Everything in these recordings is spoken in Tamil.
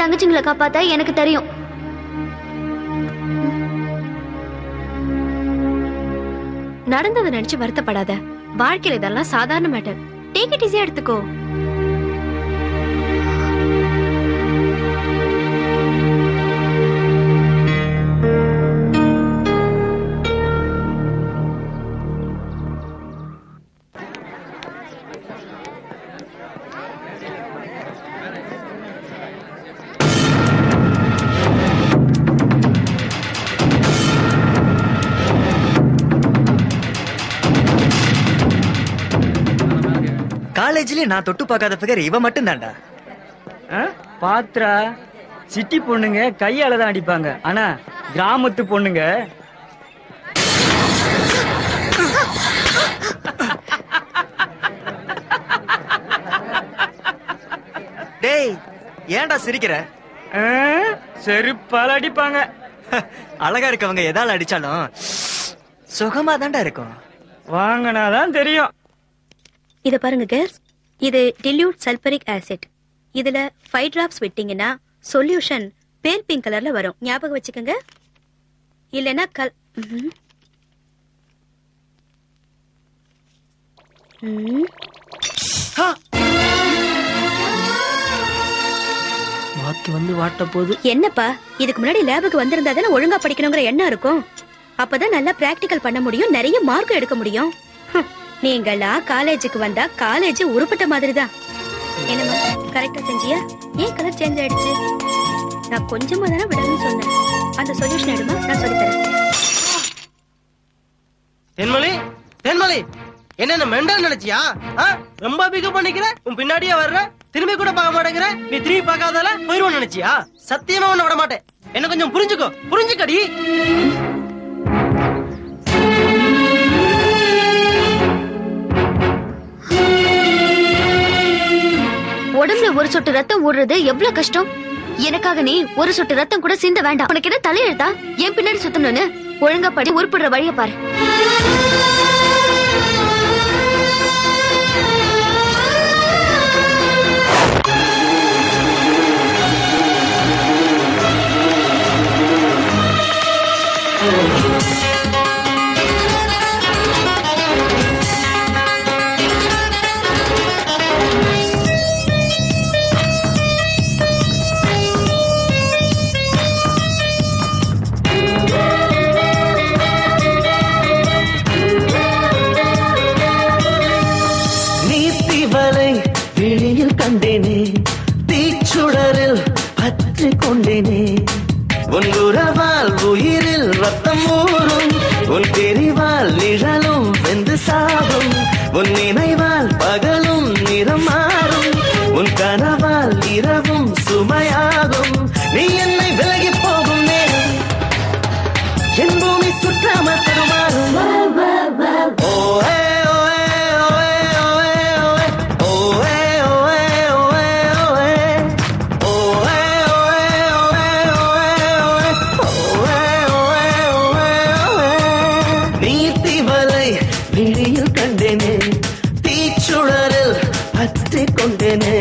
என் தங்கச்சிங்களை காப்பாத்த எனக்கு தெரியும் நடந்ததை நினைச்சு வருத்தப்படாத வாழ்க்கையில இதெல்லாம் சாதாரண மேட்டர் டேக் இட் ஈஸியா எடுத்துக்கோ காலேஜ்லயே நான் தொட்டு பார்க்காத பிகர் இவ மட்டும் தான்டா பாத்ரா சிட்டி பொண்ணுங்க கையால தான் அடிப்பாங்க ஆனா கிராமத்து பொண்ணுங்க டேய் ஏன்டா சிரிக்கிற ஆ, செருப்பால அடிப்பாங்க அழகா இருக்கவங்க எதால அடிச்சாலும் சுகமா தான்டா இருக்கும் வாங்கினாதான் தெரியும் இத பாருங்க கேர்ள்ஸ் இது டில்யூட் சல்பரிக் ஆசிட் இதுல ஃபைவ் டிராப்ஸ் விட்டீங்கன்னா சொல்யூஷன் பேல் பிங்க் கலர்ல வரும் ஞாபகம் வச்சுக்கோங்க இல்லைன்னா கல் ம்ஹும். ம். வாத்து வந்து வாட்ட போது என்னப்பா இதுக்கு முன்னாடி லேபுக்கு வந்திருந்தா தானே ஒழுங்கா படிக்கணுங்கிற எண்ணம் இருக்கும் அப்பதான் நல்லா பிராக்டிகல் பண்ண முடியும் நிறைய மார்க் எடுக்க முடியும் ஹம், நீங்களா காலேஜுக்கு வந்தா காலேஜ் உருப்பட்ட மாதிரி தான் என்னம்மா கரெக்டா செஞ்சியா ஏன் கலர் சேஞ்ச் ஆயிடுச்சு நான் கொஞ்சமா தானே விடணும்னு சொன்னேன் அந்த சொல்யூஷன் எடுமா நான் சொல்லித் தரேன் தென்மொழி தென்மொழி என்ன மெண்டல் நினைச்சியா ஆ? ரொம்ப பிக்கப் பண்ணிக்கிற உன் பின்னாடியே வர்ற திரும்பி கூட பார்க்க மாட்டேங்கிற நீ திரும்பி பார்க்காதால போயிருவோம் நினைச்சியா சத்தியமா உன்னை விட மாட்டேன் என்ன கொஞ்சம் புரிஞ்சுக்கோ புரிஞ்சுக்கடி உடம்புல ஒரு சொட்டு ரத்தம் ஓடுறது எவ்வளவு கஷ்டம் எனக்காக நீ ஒரு சொட்டு ரத்தம் கூட சிந்த வேண்டாம் உனக்கு என்ன தலையெழுத்தா என் பின்னாடி சுத்தணும்னு ஒழுங்கா படி உருப்படுற வழிய பாரு நீத்திவலை விழியில் கண்டேனே தீச்சுடரில் பற்றி கொண்டேனே உன் உறவால் உயிரில் ரத்தம் ஊறும் உன் தெரிவால் நிழலும் வெந்து சாகும் உன் நினைவால் பகலும் நிறம் மாறும் உன் கனவால் இரவும் சுமையாகும் நீ என்னை விலகி போகும் நேரம் என் பூமி சுற்றாமல் தருமாறும் ஓஏ ஓஏ ஓஏ ஓஏ ஓஏ ஓஏ ஓஏ ஓஏ நீத்திவலை விழியில் கண்டேனே தீச்சுடரில் பற்றி கொண்டேனே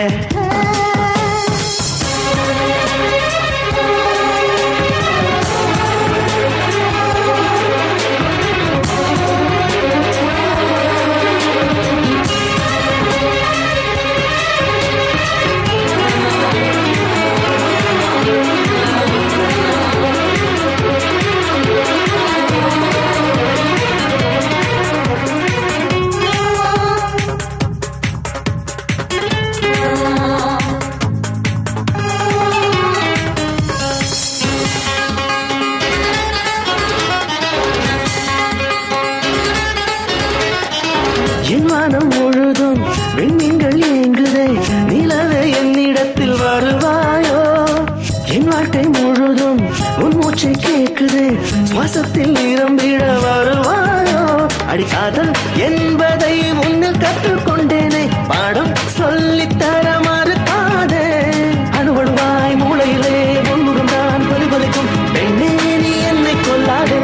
என் மனம் முழுதும் விண்மீன்கள் ஏங்குதே நிலவே என்னிடத்தில் வருவாயோ என் வாழ்க்கை முழுதும் உன் மூச்சை கேட்குதே சுவாசத்தில் நிரம்பிட வருவாயோ அடிக்காதல் என்பதை முன்னில் கற்றுக்கொண்டேனே பாடம் சொல்லித்தர மறுத்தாதே அணுவணுவாய் மூளையிலே உன்முகம் தான் பலிபலிக்கும் பெண்ணே நீ என்னை கொல்லாதே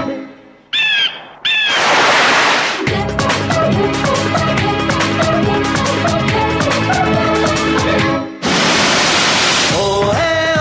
ஓஏ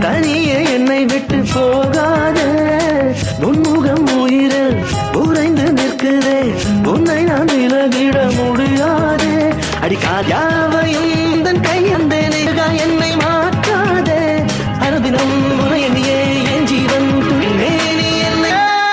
தனியே என்னை விட்டு போகாத உன்முகம் உயிரில் உறைந்து நிற்குதே உன்னை நான் விலகிட முடியாது அடிக்காயாவையும் தன் கையந்தேனே என்னை மாற்றாதே அனுதினம் உனை எண்ணியே என் ஜீவன் துணிமே நீ என்னை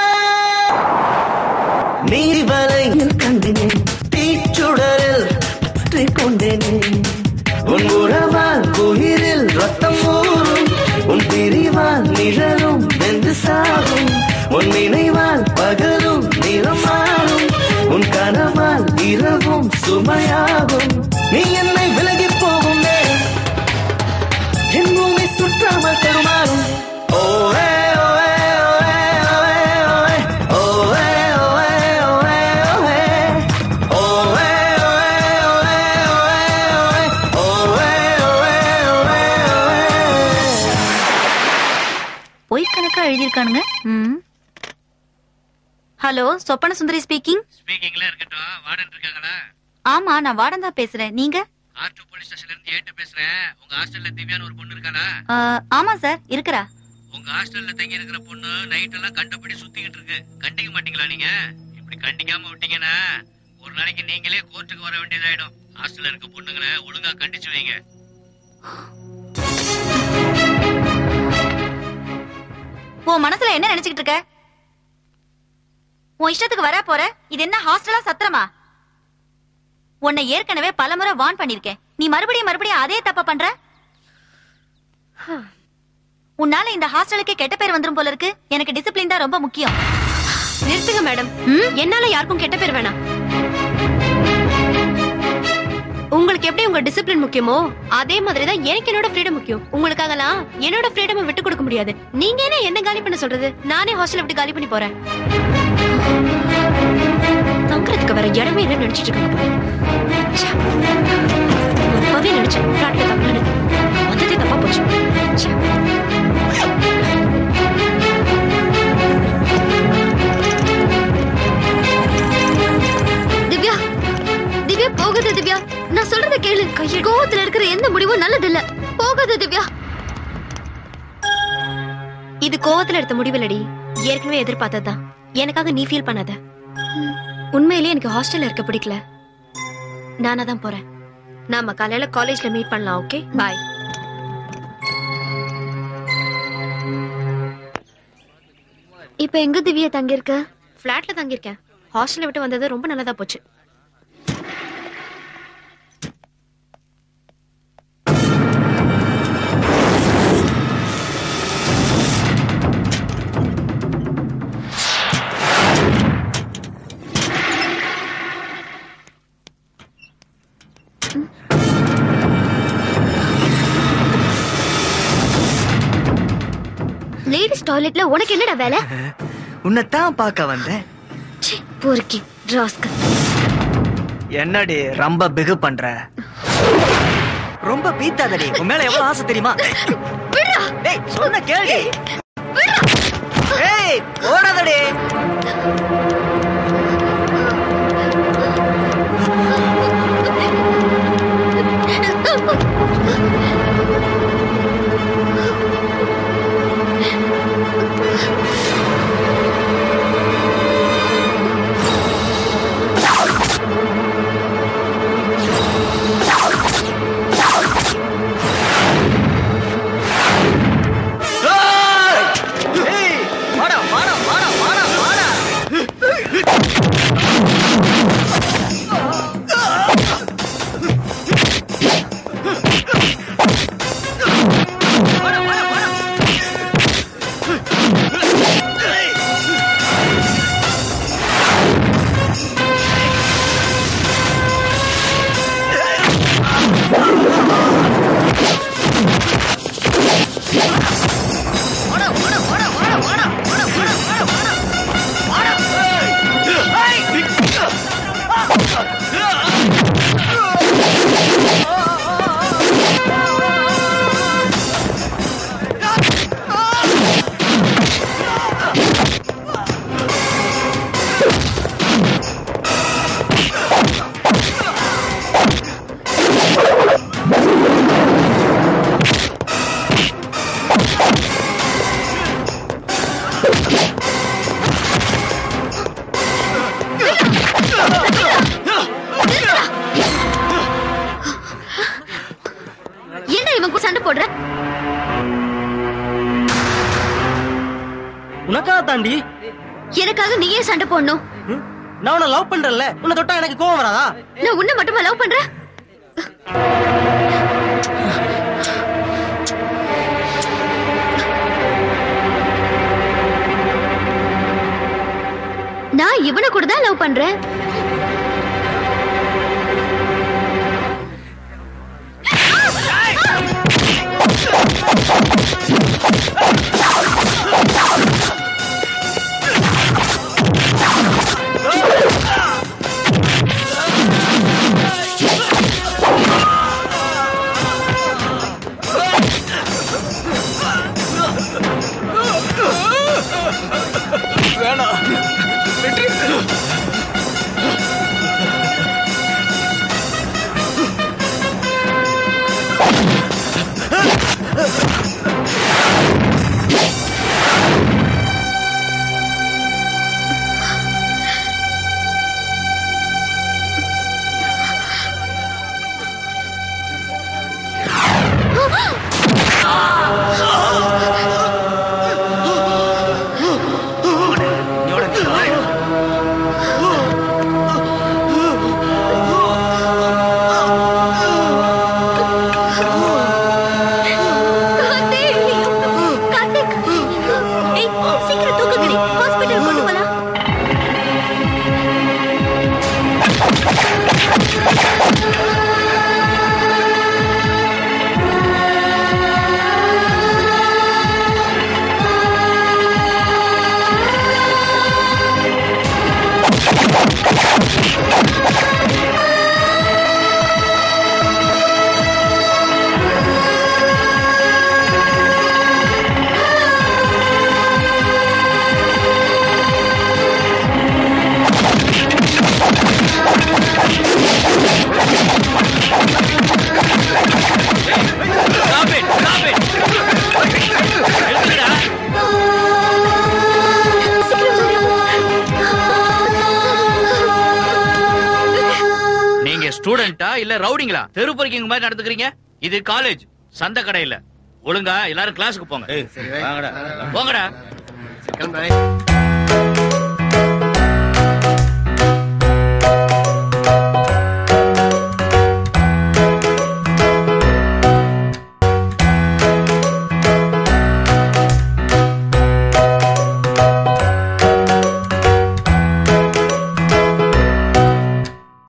நீர்வலை கண்டினே தீச்சுடரில் பற்றிக் கொண்டேனே உன் உறவால் குயிரில் ரத்தம் ஊறும் உன் பிரிவால் நிழலும் வெந்து சாகும் உன் நினைவால் பகலும் நிறம் மாறும் உன் கனவால் இரவும் சுமையாகும் நீ என்னை விலகி போகும் நேரம் என் பூமி சுற்றாமல் தருமாறும் ஓவே ஓவே ஓவே ஓவே ஓவே ஓவே ஓவே ஓவே ஓவே பொய் கணக்கா எழுதியிருக்கானுங்க ம். ஹலோ சொப்பன சுந்தரி ஸ்பீக்கிங் ஸ்பீக்கிங்ல இருக்கட்டும் வார்டன் இருக்காங்களா ஆமா நான் வார்டன் தான் பேசுறேன் நீங்க ஆர் டூ போலீஸ் ஸ்டேஷன்ல இருந்து ஏட்டு பேசுறேன் உங்க ஹாஸ்டல்ல திவ்யான்னு ஒரு பொண்ணு இருக்காளா ஆ, ஆமா சார் இருக்கிறா உங்க ஹாஸ்டல்ல தங்கி இருக்கிற பொண்ணு நைட் எல்லாம் கண்டபடி சுத்திக்கிட்டு இருக்கு கண்டிக்க மாட்டீங்களா நீங்க இப்படி கண்டிக்காம விட்டீங்கன்னா ஒரு நாளைக்கு நீங்களே கோர்ட்டுக்கு வர வேண்டியதாயிடும் ஹாஸ்டல்ல இருக்க பொண்ணுங்களை ஒழுங்கா கண்டிச்சு வைங்க உன் மனசுல என்ன நினைச்சுக்கிட்டு இருக்க உன் இஷ்டத்துக்கு வர போற இது என்ன ஹாஸ்டலா சத்திரமா உன்னை ஏற்கனவே பலமுறை வார்ன் பண்ணிருக்கேன் நீ மறுபடியும் மறுபடியும் அதே தப்ப பண்ற உன்னால இந்த ஹாஸ்டலுக்கு கெட்ட பேர் வந்துரும் போல இருக்கு எனக்கு டிசிப்ளின் தான் ரொம்ப முக்கியம் நிறுத்துங்க மேடம் என்னால யாருக்கும் கெட்ட பேர் வேணாம் உங்களுக்கு எப்படி உங்க டிசிப்ளின் முக்கியமோ அதே மாதிரி தான் எனக்கு என்னோட ஃப்ரீடம் முக்கியம் உங்களுக்காகலாம் என்னோட ஃப்ரீடம் விட்டு கொடுக்க முடியாது நீங்க என்ன என்ன காலி பண்ண சொல்றது நானே ஹாஸ்டல் விட்டு காலி பண்ணி போறேன் தங்குறதுக்கு வேற இடமே இல்ல நினைச்சிட்டு இருக்காங்க போல. ச்சே. நான் அப்பவே நினைச்சேன் பிளாட்ல தங்கலான்னு வந்ததே தப்பா போச்சு ச்சே. திவ்யா திவ்யா போகாத திவ்யா நான் சொல்றத கேளு கோவத்துல இருக்கிற எந்த முடிவும் நல்லது இல்ல போகாத திவ்யா இது கோவத்துல எடுத்த முடிவில்லடி ஏற்கனவே எதிர்பார்த்ததுதான் எனக்காக நீ ஃபீல் பண்ணாத உண்மையிலேயே எனக்கு ஹாஸ்டல்ல இருக்க பிடிக்கல நானா தான் போறேன் நாம காலையில காலேஜ்ல மீட் பண்ணலாம் ஓகே பாய் இப்ப எங்க திவ்யா தங்கியிருக்க ஃபிளாட்ல தங்கியிருக்கேன் ஹாஸ்டல்ல விட்டு வந்தது ரொம்ப நல்லதா போச்சு லேடிஸ் டாய்லெட்ல உனக்கு என்னடா வேலை உன்னைத்தான் பார்க்க வந்தேன் ச்சீ, பொறுக்கி ராஸ்கல் என்னடி ரொம்ப பிகு பண்ற ரொம்ப பீத்தாதடி உன் மேல எவ்வளவு ஆசை தெரியுமா டேய் சொன்ன கேளு ஏய் ஓடாதடி ஏய்! ஏய்! வாடா, வாடா, வாடா, வாடா, வாடா. தாண்டி எனக்காக நீயே சண்டை போடணும் ம்? நான் உன்னை லவ் பண்றேன்ல உன்னை தொட்டா எனக்கு கோவம் வராதா நான் உன்னை மட்டுமா லவ் பண்றேன் நான் இவனை கூட தான் லவ் பண்றேன் கார்த்திக்! கார்த்திக்! ஏய், சீக்கிரம் தூக்குங்கடி. ஹாஸ்பிட்டல் கொண்டு போலாம். Stop it! Stop it! நிறுத்துங்கடா. நீங்க ஸ்டூடெண்டா இல்ல ரவுடிங்களா தெரு பொறுக்கிங்க மாதிரி நடந்துக்கிறீங்க இது காலேஜ் சந்த கடை இல்ல ஒழுங்கா எல்லாரும் கிளாஸுக்கு போங்க போங்கடா கிளம்பு.